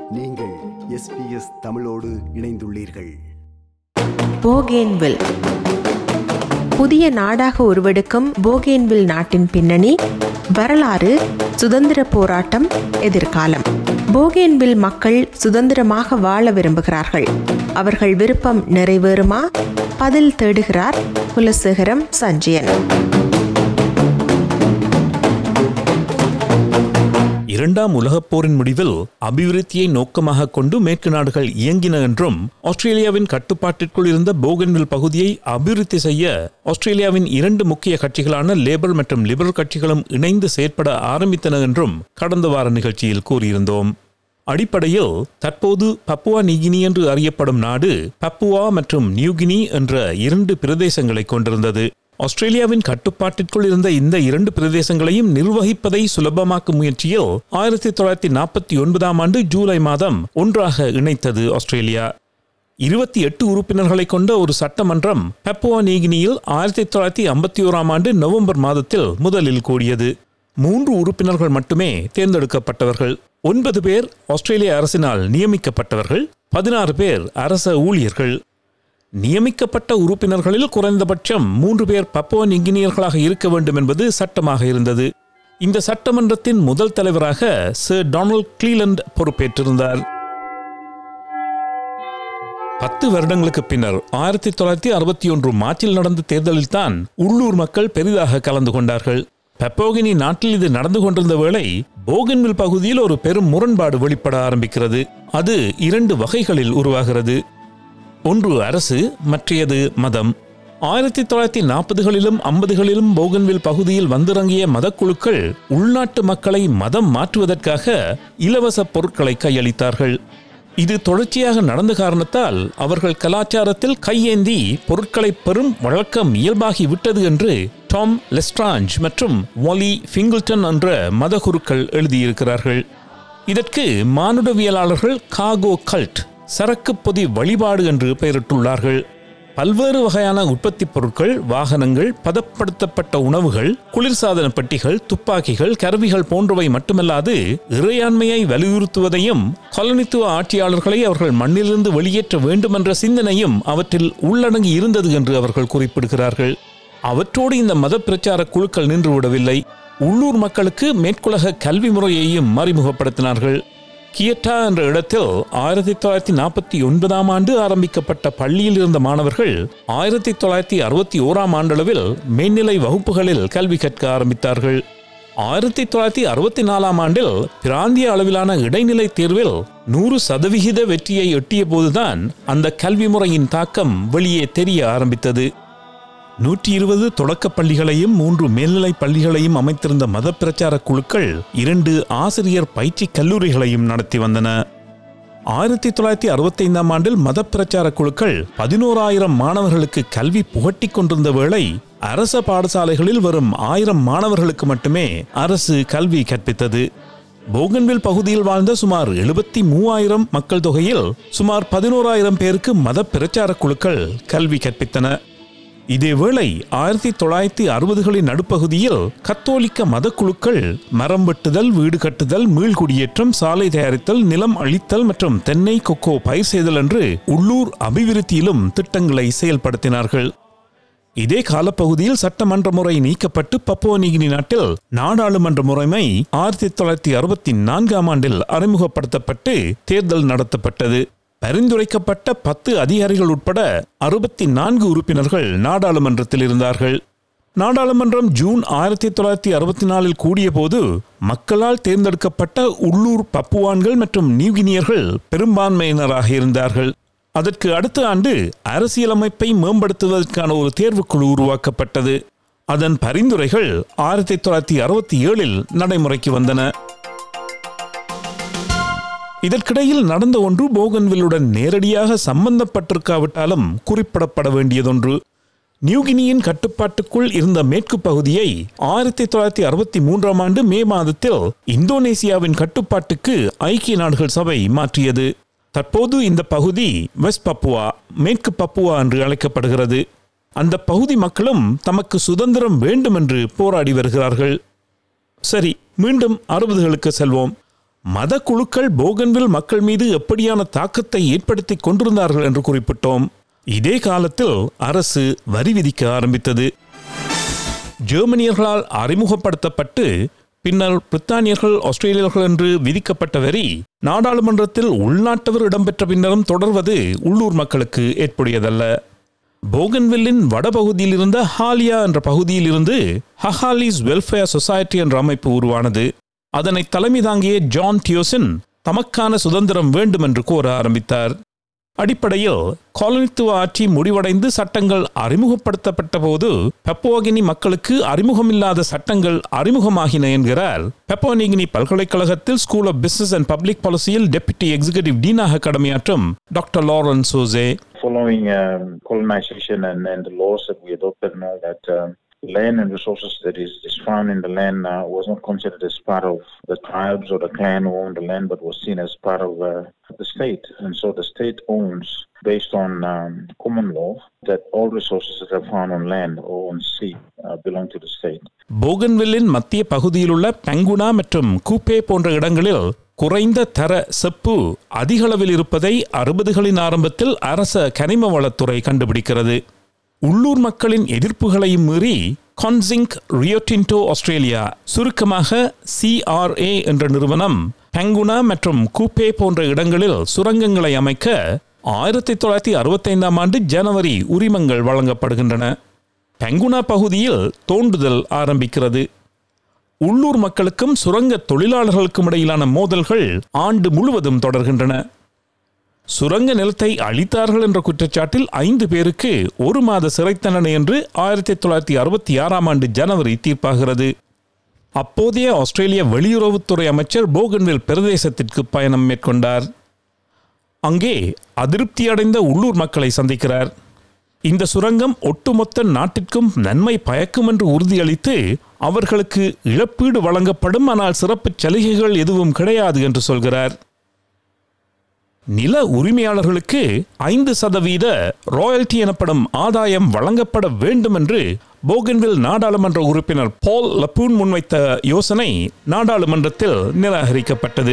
நீங்கள் எஸ்பிஎஸ் தமிழோடு இணைந்துள்ளீர்கள் போகேன்வில் புதிய நாடாக உருவெடுக்கும் போகேன்வில் நாட்டின் பின்னணி வரலாறு சுதந்திர போராட்டம் எதிர்காலம் போகேன்வில் மக்கள் சுதந்திரமாக வாழ விரும்புகிறார்கள் அவர்கள் விருப்பம் நிறைவேறுமா பதில் தேடுகிறார் குலசேகரம் சஞ்சயன் இரண்டாம் உலகப் போரின் முடிவில் அபிவிருத்தியை நோக்கமாக கொண்டு மேற்கு நாடுகள் இயங்கின என்றும் ஆஸ்திரேலியாவின் கட்டுப்பாட்டிற்குள் இருந்த போகன்வில் பகுதியை அபிவிருத்தி செய்ய ஆஸ்திரேலியாவின் இரண்டு முக்கிய கட்சிகளான லேபர் மற்றும் லிபரல் கட்சிகளும் இணைந்து செயற்பட ஆரம்பித்தன என்றும் கடந்த வார நிகழ்ச்சியில் கூறியிருந்தோம் அடிப்படையில் தற்போது பப்புவா நிகினி என்று அறியப்படும் நாடு பப்புவா மற்றும் நியூகினி என்ற இரண்டு பிரதேசங்களை கொண்டிருந்தது ஆஸ்திரேலியாவின் கட்டுப்பாட்டிற்குள் இருந்த இந்த இரண்டு பிரதேசங்களையும் நிர்வகிப்பதை சுலபமாக்கும் முயற்சியில் ஆயிரத்தி தொள்ளாயிரத்தி நாற்பத்தி ஒன்பதாம் ஆண்டு ஜூலை மாதம் ஒன்றாக இணைத்தது ஆஸ்திரேலியா இருபத்தி எட்டு உறுப்பினர்களை கொண்ட ஒரு சட்டமன்றம் பப்புவா நீகினியில் ஆயிரத்தி தொள்ளாயிரத்தி ஐம்பத்தி ஓராம் ஆண்டு நவம்பர் மாதத்தில் முதலில் கூடியது மூன்று உறுப்பினர்கள் மட்டுமே தேர்ந்தெடுக்கப்பட்டவர்கள் ஒன்பது பேர் ஆஸ்திரேலிய அரசினால் நியமிக்கப்பட்டவர்கள் பதினாறு பேர் அரச ஊழியர்கள் நியமிக்கப்பட்ட உறுப்பினர்களில் குறைந்தபட்சம் மூன்று பேர் பப்புவ இன்ஜினியர்களாக இருக்க வேண்டும் என்பது சட்டமாக இருந்தது இந்த சட்டமன்றத்தின் முதல் தலைவராக சர் டொனால்ட் கிளீலண்ட் பொறுப்பேற்றிருந்தார் பத்து வருடங்களுக்கு பின்னர் ஆயிரத்தி தொள்ளாயிரத்தி அறுபத்தி ஒன்று மார்ச்சில் நடந்த தேர்தலில் தான் உள்ளூர் மக்கள் பெரிதாக கலந்து கொண்டார்கள் பெப்போகினி நாட்டில் இது நடந்து கொண்டிருந்த வேளை போகன்வில் பகுதியில் ஒரு பெரும் முரண்பாடு வெளிப்பட ஆரம்பிக்கிறது அது இரண்டு வகைகளில் உருவாகிறது ஒன்று அரசு மற்றையது மதம் ஆயிரத்தி தொள்ளாயிரத்தி நாற்பதுகளிலும் ஐம்பதுகளிலும் போகன்வில் பகுதியில் வந்திறங்கிய மதக்குழுக்கள் உள்நாட்டு மக்களை மதம் மாற்றுவதற்காக இலவச பொருட்களை கையளித்தார்கள் இது தொடர்ச்சியாக நடந்த காரணத்தால் அவர்கள் கலாச்சாரத்தில் கையேந்தி பொருட்களை பெறும் வழக்கம் இயல்பாகி விட்டது என்று டாம் லெஸ்ட்ராஞ்ச் மற்றும் வாலி ஃபிங்கிள்டன் என்ற மதகுருக்கள் எழுதியிருக்கிறார்கள் இதற்கு மானுடவியலாளர்கள் காகோ கல்ட் சரக்கு பொதி வழிபாடு என்று பெயரிட்டுள்ளார்கள் பல்வேறு வகையான உற்பத்தி பொருட்கள் வாகனங்கள் பதப்படுத்தப்பட்ட உணவுகள் குளிர்சாதன பெட்டிகள் துப்பாக்கிகள் கருவிகள் போன்றவை மட்டுமல்லாது இறையாண்மையை வலியுறுத்துவதையும் கொலனித்துவ ஆட்சியாளர்களை அவர்கள் மண்ணிலிருந்து வெளியேற்ற வேண்டும் என்ற சிந்தனையும் அவற்றில் உள்ளடங்கி இருந்தது என்று அவர்கள் குறிப்பிடுகிறார்கள் அவற்றோடு இந்த மத பிரச்சார குழுக்கள் நின்றுவிடவில்லை உள்ளூர் மக்களுக்கு மேற்குலக கல்வி முறையையும் அறிமுகப்படுத்தினார்கள் கியட்டா என்ற இடத்தில் ஆயிரத்தி தொள்ளாயிரத்தி நாற்பத்தி ஒன்பதாம் ஆண்டு ஆரம்பிக்கப்பட்ட பள்ளியில் இருந்த மாணவர்கள் ஆயிரத்தி தொள்ளாயிரத்தி அறுபத்தி ஓராம் ஆண்டளவில் மேல்நிலை வகுப்புகளில் கல்வி கற்க ஆரம்பித்தார்கள் ஆயிரத்தி தொள்ளாயிரத்தி அறுபத்தி நாலாம் ஆண்டில் பிராந்திய அளவிலான இடைநிலை தேர்வில் நூறு சதவிகித வெற்றியை எட்டிய போதுதான் அந்த கல்வி முறையின் தாக்கம் வெளியே தெரிய ஆரம்பித்தது நூற்றி இருபது தொடக்கப் பள்ளிகளையும் மூன்று மேல்நிலைப் பள்ளிகளையும் அமைத்திருந்த மத பிரச்சார குழுக்கள் இரண்டு ஆசிரியர் பயிற்சி கல்லூரிகளையும் நடத்தி வந்தன ஆயிரத்தி தொள்ளாயிரத்தி அறுபத்தைந்தாம் ஆண்டில் மத பிரச்சார குழுக்கள் பதினோராயிரம் மாணவர்களுக்கு கல்வி புகட்டிக் கொண்டிருந்த வேளை அரச பாடசாலைகளில் வரும் ஆயிரம் மாணவர்களுக்கு மட்டுமே அரசு கல்வி கற்பித்தது போகன்வில் பகுதியில் வாழ்ந்த சுமார் எழுபத்தி மூவாயிரம் மக்கள் தொகையில் சுமார் பதினோராயிரம் பேருக்கு மத பிரச்சார குழுக்கள் கல்வி கற்பித்தன இதேவேளை ஆயிரத்தி தொள்ளாயிரத்தி அறுபதுகளின் நடுப்பகுதியில் கத்தோலிக்க மதக்குழுக்கள் மரம் வெட்டுதல் வீடு கட்டுதல் மீள்குடியேற்றம் சாலை தயாரித்தல் நிலம் அழித்தல் மற்றும் தென்னை கொக்கோ பயிர் செய்தல் என்று உள்ளூர் அபிவிருத்தியிலும் திட்டங்களை செயல்படுத்தினார்கள் இதே காலப்பகுதியில் சட்டமன்ற முறை நீக்கப்பட்டு பப்போனிகினி நாட்டில் நாடாளுமன்ற முறைமை ஆயிரத்தி தொள்ளாயிரத்தி அறுபத்தி நான்காம் ஆண்டில் அறிமுகப்படுத்தப்பட்டு தேர்தல் நடத்தப்பட்டது பரிந்துரைக்கப்பட்ட பத்து அதிகாரிகள் உட்பட அறுபத்தி நான்கு உறுப்பினர்கள் நாடாளுமன்றத்தில் இருந்தார்கள் நாடாளுமன்றம் ஜூன் ஆயிரத்தி தொள்ளாயிரத்தி அறுபத்தி நாலில் கூடிய போது மக்களால் தேர்ந்தெடுக்கப்பட்ட உள்ளூர் பப்புவான்கள் மற்றும் நியூகினியர்கள் பெரும்பான்மையினராக இருந்தார்கள் அதற்கு அடுத்த ஆண்டு அரசியலமைப்பை மேம்படுத்துவதற்கான ஒரு தேர்வுக்குழு உருவாக்கப்பட்டது அதன் பரிந்துரைகள் ஆயிரத்தி தொள்ளாயிரத்தி அறுபத்தி ஏழில் நடைமுறைக்கு வந்தன இதற்கிடையில் நடந்த ஒன்று போகன்வில்லுடன் நேரடியாக சம்பந்தப்பட்டிருக்காவிட்டாலும் குறிப்பிடப்பட வேண்டியதொன்று நியூகினியின் கட்டுப்பாட்டுக்குள் இருந்த மேற்கு பகுதியை ஆயிரத்தி தொள்ளாயிரத்தி அறுபத்தி மூன்றாம் ஆண்டு மே மாதத்தில் இந்தோனேசியாவின் கட்டுப்பாட்டுக்கு ஐக்கிய நாடுகள் சபை மாற்றியது தற்போது இந்த பகுதி வெஸ்ட் பப்புவா மேற்கு பப்புவா என்று அழைக்கப்படுகிறது அந்த பகுதி மக்களும் தமக்கு சுதந்திரம் வேண்டும் என்று போராடி வருகிறார்கள் சரி மீண்டும் அறுபதுகளுக்கு செல்வோம் மத குழுக்கள் போகன்வில் மக்கள் மீது எப்படியான தாக்கத்தை ஏற்படுத்தி கொண்டிருந்தார்கள் என்று குறிப்பிட்டோம் இதே காலத்தில் அரசு வரி விதிக்க ஆரம்பித்தது ஜெர்மனியர்களால் அறிமுகப்படுத்தப்பட்டு பின்னர் பிரித்தானியர்கள் ஆஸ்திரேலியர்கள் என்று விதிக்கப்பட்ட வரி நாடாளுமன்றத்தில் உள்நாட்டவர் இடம்பெற்ற பின்னரும் தொடர்வது உள்ளூர் மக்களுக்கு ஏற்புடையதல்ல போகன்வில்லின் வடபகுதியில் இருந்த ஹாலியா என்ற பகுதியில் இருந்து ஹஹாலிஸ் வெல்ஃபேர் சொசைட்டி என்ற அமைப்பு உருவானது அதனை தலைமை தாங்கிய ஜான் டியோசன் தமக்கான சுதந்திரம் வேண்டும் என்று கோர ஆரம்பித்தார் அடிப்படையில் காலனித்துவ ஆட்சி முடிவடைந்து சட்டங்கள் அறிமுகப்படுத்தப்பட்ட போது பெப்போகினி மக்களுக்கு அறிமுகமில்லாத சட்டங்கள் அறிமுகமாகின என்கிறார் பெப்போனிகினி பல்கலைக்கழகத்தில் school of business and public பாலிசியில் டெப்யூட்டி எக்ஸிகியூட்டிவ் டீனாக கடமையாற்றும் doctor Lawrence Sause following um, colonization and, and the laws that we adopted and all that, um, land and resources that is, is found in the land uh, was not considered as part of the tribes or the clan who owned the land, but was seen as part of uh, the state. And so the state owns, based on um, common law, that all resources that are found on land or on sea uh, belong to the state. போகன்வில்லின் மத்திய பகுதியிலுள்ள பெங்குனா மற்றும் கூப்பே போன்ற இடங்களில் குறைந்த தர செப்பு அதிகளவில் இருப்பதை அறுபதுகளின் ஆரம்பத்தில் அரச கனிம வளத்துறை கண்டுபிடிக்கிறது உள்ளூர் மக்களின் எதிர்ப்புகளையும் மீறி கான்சிங்க் ரியோடின்டோ ஆஸ்திரேலியா சுருக்கமாக சிஆர்ஏ என்ற நிறுவனம் பெங்குனா மற்றும் கூப்பே போன்ற இடங்களில் சுரங்கங்களை அமைக்க ஆயிரத்தி தொள்ளாயிரத்தி அறுபத்தைந்தாம் ஆண்டு ஜனவரி உரிமங்கள் வழங்கப்படுகின்றன பெங்குனா பகுதியில் தோண்டுதல் ஆரம்பிக்கிறது உள்ளூர் மக்களுக்கும் சுரங்க தொழிலாளர்களுக்கும் இடையிலான மோதல்கள் ஆண்டு முழுவதும் தொடர்கின்றன சுரங்க நிலத்தை அழித்தார்கள் என்ற குற்றச்சாட்டில் ஐந்து பேருக்கு ஒரு மாத சிறை தண்டனை என்று ஆயிரத்தி தொள்ளாயிரத்தி அறுபத்தி ஆறாம் ஆண்டு ஜனவரி தீர்ப்பாகிறது அப்போதைய ஆஸ்திரேலிய வெளியுறவுத்துறை அமைச்சர் போகன்வில் பிரதேசத்திற்கு பயணம் மேற்கொண்டார் அங்கே அதிருப்தி அடைந்த உள்ளூர் மக்களை சந்திக்கிறார் இந்த சுரங்கம் ஒட்டுமொத்த நாட்டிற்கும் நன்மை பயக்கும் என்று உறுதியளித்து அவர்களுக்கு இழப்பீடு வழங்கப்படும் ஆனால் சிறப்புச் சலுகைகள் எதுவும் கிடையாது என்று சொல்கிறார் நில உரிமையாளர்களுக்கு ஐந்து சதவீத ராயல்டி எனப்படும் ஆதாயம் வழங்கப்பட வேண்டும் என்று போகன்வில் நாடாளுமன்ற உறுப்பினர் பால் லப்பூன் முன்வைத்த யோசனை நாடாளுமன்றத்தில் நிராகரிக்கப்பட்டது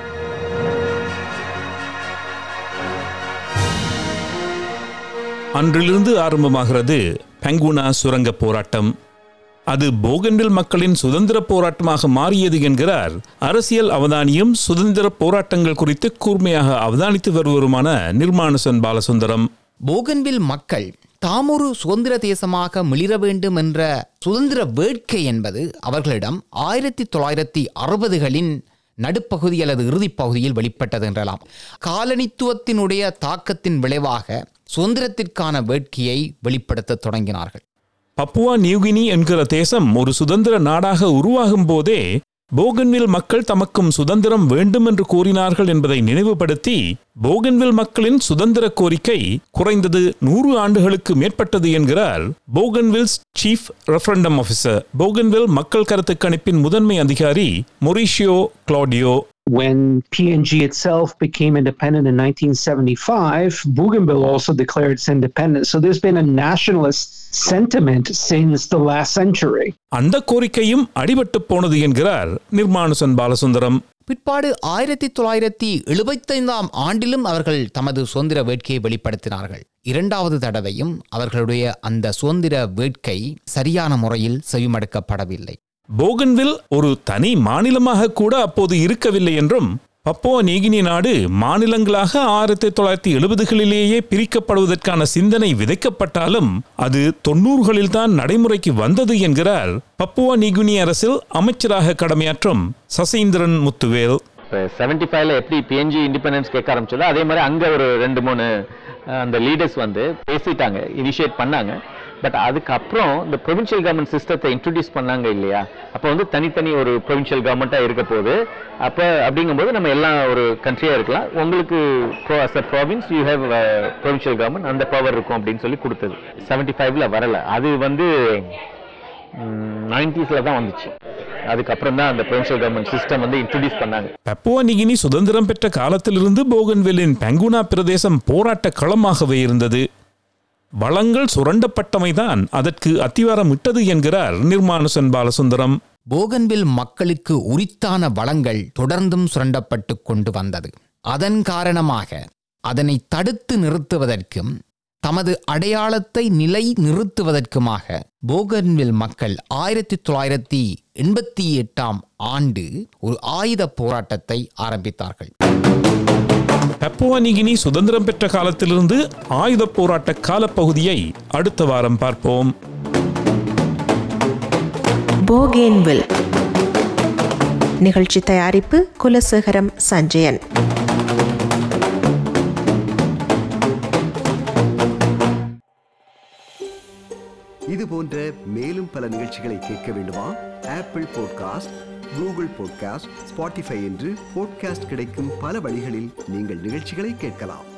அன்றிலிருந்து ஆரம்பமாகிறது பெங்குனா சுரங்க போராட்டம் அது போகன்வில் மக்களின் சுதந்திர போராட்டமாக மாறியது என்கிறார் அரசியல் அவதானியும் சுதந்திர போராட்டங்கள் குறித்து கூர்மையாக அவதானித்து வருவருமான நிர்மானுசன் பாலசுந்தரம் போகன்வில் மக்கள் தாமொரு சுதந்திர தேசமாக மிளிர வேண்டும் என்ற சுதந்திர வேட்கை என்பது அவர்களிடம் ஆயிரத்தி தொள்ளாயிரத்தி அறுபதுகளின் நடுப்பகுதி அல்லது இறுதிப் பகுதியில் வெளிப்பட்டது என்றலாம் காலனித்துவத்தினுடைய தாக்கத்தின் விளைவாக சுதந்திரத்திற்கான வேட்கையை வெளிப்படுத்த தொடங்கினார்கள் பப்புவா நியூகினி என்கிற தேசம் ஒரு சுதந்திர நாடாக உருவாகும் போதே போகன்வில் மக்கள் தமக்கும் சுதந்திரம் வேண்டும் என்று கூறினார்கள் என்பதை நினைவுபடுத்தி போகன்வில் மக்களின் சுதந்திர கோரிக்கை குறைந்தது நூறு ஆண்டுகளுக்கு மேற்பட்டது என்கிறார் Bougainville's chief referendum officer Bougainville மக்கள் கருத்து கணிப்பின் முதன்மை அதிகாரி Mauricio Claudio When PNG itself became independent in 1975, Bougainville also declared its independence. So there's been a nationalist sentiment since the last century. அந்த கோரிக்கையும் அடிபட்டு போனது என்கிறார் நிர்மானுசன் பாலசுந்தரம் பிற்பாடு ஆயிரத்தி தொள்ளாயிரத்தி எழுபத்தைந்தாம் ஆண்டிலும் அவர்கள் தமது சுதந்திர வேட்கையை வெளிப்படுத்தினார்கள் இரண்டாவது தடவையும் அவர்களுடைய அந்த சுதந்திர வேட்கை சரியான முறையில் செவிமடுக்கப்படவில்லை போகன்வில் ஒரு தனி மாநிலமாக கூட அப்போது இருக்கவில்லை என்றும் பப்போவா நீகினி நாடு மாநிலங்களாக ஆயிரத்தி தொள்ளாயிரத்தி எழுபதுகளிலேயே பிரிக்கப்படுவதற்கான சிந்தனை விதைக்கப்பட்டாலும் அது தொன்னூறுகளில் தான் நடைமுறைக்கு வந்தது என்கிறார் பப்புவா நீகுனி அரசில் அமைச்சராக கடமையாற்றும் சசீந்திரன் முத்துவேல் இப்போ செவன்டி ஃபைவ்ல எப்படி பிஎன்ஜி இண்டிபெண்டன்ஸ் கேட்க ஆரம்பிச்சதோ அதே மாதிரி அங்கே ஒரு ரெண்டு மூணு அஹ், அந்த லீடர்ஸ் வந்து பேசிட்டாங்க இனிஷியேட் பண்ணாங்க பட் அதுக்கப்புறம் இந்த ப்ரொவின்ஷியல் கவர்மெண்ட் சிஸ்டத்தை இன்ட்ரடியூஸ் பண்ணாங்க இல்லையா அப்போ வந்து தனித்தனி ஒரு ப்ரொவின்ஷியல் கவர்மெண்ட்டாக இருக்க போது அப்போ அப்படிங்கும்போது நம்ம எல்லாம் ஒரு கண்ட்ரியாக இருக்கலாம் உங்களுக்கு as a province you have provincial government அந்த பவர் இருக்கும் அப்படின்னு சொல்லி கொடுத்தது செவன்டி ஃபைவ்ல வரல அது வந்து நைன்டிஸில் தான் வந்துச்சு அதுக்கப்புறம் தான் அந்த ப்ரொவின்ஷியல் கவர்மெண்ட் சிஸ்டம் வந்து இன்ட்ரடியூஸ் பண்ணாங்க பப்புவா நிகினி சுதந்திரம் பெற்ற காலத்திலிருந்து போகன்வில்லின் பெங்குனா பிரதேசம் போராட்ட களமாகவே இருந்தது வளங்கள் சுரண்டப்பட்டமைதான் அதற்கு அத்திவாரம் இட்டது என்கிறார் நிர்மானுசன் பாலசுந்தரம் போகன்வில் மக்களுக்கு உரித்தான வளங்கள் தொடர்ந்தும் சுரண்டப்பட்டு கொண்டு வந்தது அதன் காரணமாக அதனை தடுத்து நிறுத்துவதற்கும் தமது அடையாளத்தை நிலை நிறுத்துவதற்குமாக போகன்வில் மக்கள் ஆயிரத்தி தொள்ளாயிரத்தி எண்பத்தி எட்டாம் ஆண்டு ஒரு ஆயுத போராட்டத்தை ஆரம்பித்தார்கள் பப்புவனிகினி சுதந்திரம் பெற்ற காலத்திலிருந்து ஆயுத போராட்ட காலப்பகுதியை அடுத்த வாரம் பார்ப்போம் போகேன்வில் நிகழ்ச்சி தயாரிப்பு குலசேகரம் சஞ்சயன் இது போன்ற மேலும் பல நிகழ்ச்சிகளை கேட்க வேண்டுமா Apple podcast Google podcast Spotify என்று பாட்காஸ்ட் கிடைக்கும் பல வழிகளில் நீங்கள் நிகழ்ச்சிகளை கேட்கலாம்